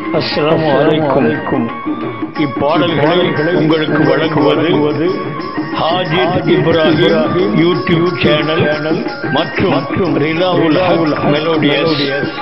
அஸ்ஸலாமு அலைக்கும் இப்பாடல்களை உங்களுக்கு வழங்குவது ஹாஜித் இப்ராஹிம் யூடியூப் சேனல் மற்றும் மற்றும் ரிலாவுல் ஹக் மெலோடியஸ்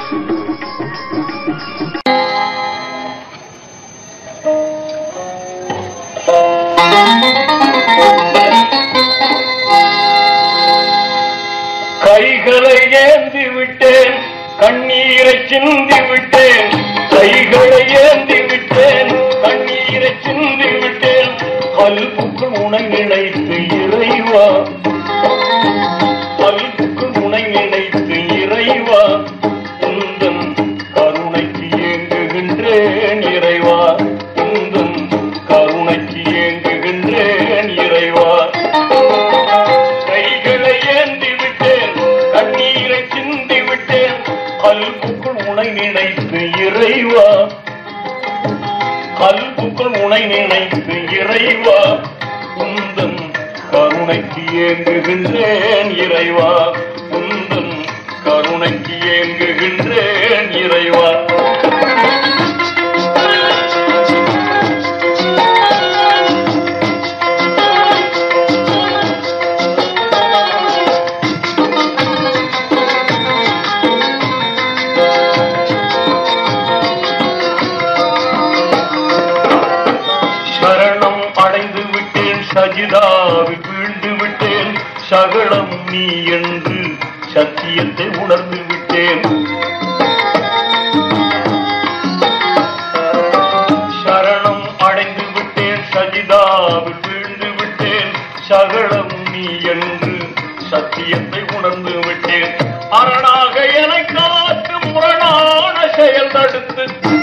கைகளை ஏந்தி விட்டேன் கண்ணீரை சிந்தி விட்டேன் கைகளை ஏந்தி விட்டேன் கண்ணீரை சிந்தி விட்டேன் கல்புக்கு உனை நினைத்து இறைவா கல்புக்கு உனை நினைத்து இறைவா உந்தன் கருணைக்கு ஏங்குகின்றேன் இறைவா உந்தன் கருணைக்கு ஏங்குகின்றேன் இறைவா கைகளை ஏந்தி விட்டேன் கண்ணீரை சிந்தி விட்டேன் கல்புக்குள் உனை நினைத்து இறைவா கல்புக்குள் உனை நினைத்து இறைவா உந்தன் கருணைக்கு ஏங்குகின்றேன் இறைவா உந்தன் கருணைக்கு ஏங்குகின்றேன் இறைவா சரணம் அடைந்து விட்டேன் சஜிதாவில் வீழ்ந்து விட்டேன் சகலம் நீ என்று சத்தியத்தை உணர்ந்து விட்டேன் சரணம் அடைந்து விட்டேன் சஜிதாவில் வீழ்ந்து விட்டேன் சகலம் நீ என்று சத்தியத்தை உணர்ந்து விட்டேன் அரணாக என காத்து முரணான செயல் தடுத்து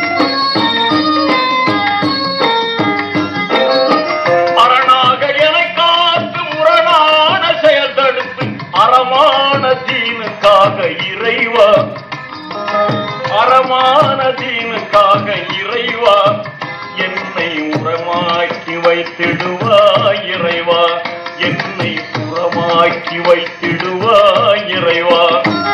அரணாக என காத்து முரணான செயல் தடுத்து அறமான தீனுக்காக இறைவா அறமான தீனுக்காக இறைவா என்னை உரமாக்கி வைத்திடுவாய் இறைவா என்னை உரமாக்கி வைத்திடுவாய் இறைவா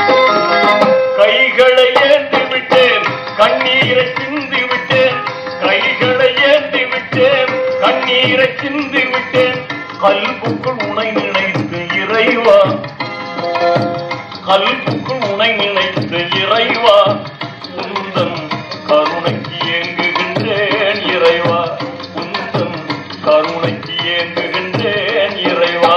கைகளை ஏந்தி விட்டேன் கண்ணீரை சிந்தி விட்டேன் கைகளை ஏந்தி விட்டேன் கண்ணீரை சிந்தி விட்டேன் கல்புக்குள் உனை நினைத்து இறைவா கல்புக்குள் உனை நினைத்து இறைவா உந்தன் கருணைக்கு ஏங்குகின்றேன் இறைவா உந்தன் கருணைக்கு ஏங்குகின்றேன் இறைவா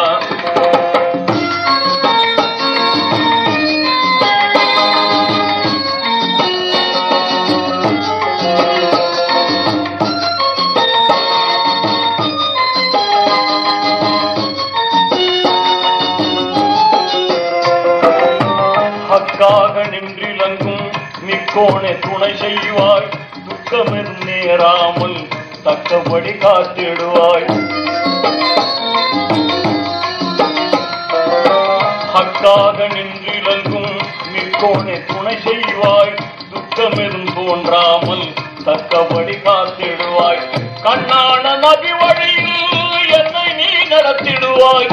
ஹக்காக நின்றிலங்கும் மிக்கோணே துணை செய்வாய் துக்கமென் நேராமல் தக்கபடி காத்திடுவாய் ஹக்காக நின்றிலங்கும் மிக்கோணே துணை செய்வாய் துக்கமெதும் தோன்றாமல் தக்கபடி காத்திடுவாய் கண்ணான நபி வழியில் என்னை நீ நடத்திடுவாய்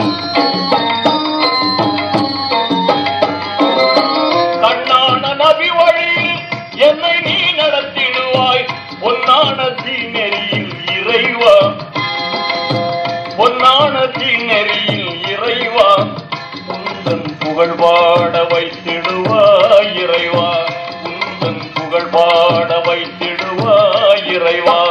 கண்ணான நபி வழியில் என்னை நீ நடத்திடுவாய் பொன்னான தீநெறியில் இறைவா பொன்னான தீநெறியில் இறைவா உந்தன் புகழ் பாட வைத்திடுவாய் இறைவா உந்தன் புகழ் பாட வைத்திடுவாய் இறைவா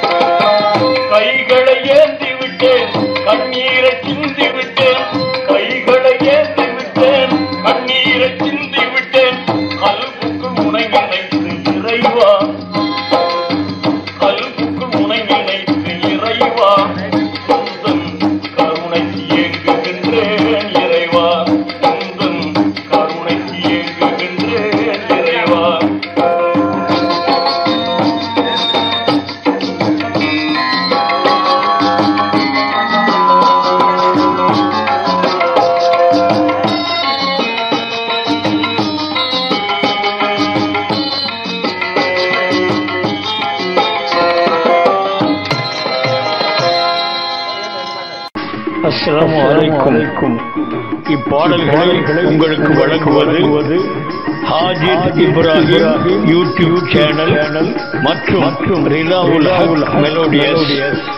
கைகளை ஏந்தி விட்டேன் கண்ணீரை சிந்தி விட்டேன் கைகளை ஏந்தி விட்டேன் கண்ணீரை சிந்தி விட்டேன் கல்புக்குள் உனை நினைத்து இறைவா கல்புக்குள் உனை நினைத்து இறைவா உந்தன் கருணைக்கு ஏங்குகின்றேன் இறைவா உந்தன் கருணைக்கு ஏங்குகின்றேன் இறைவா அஸ்ஸலாமு அலைக்கும் இப்பாடல்களை உங்களுக்கு வழங்குவது ஹாஜித் இப்ராஹிம் யூடியூப் சேனல் மற்றும் ரிலாவுல் ஹக் மெலோடியஸ்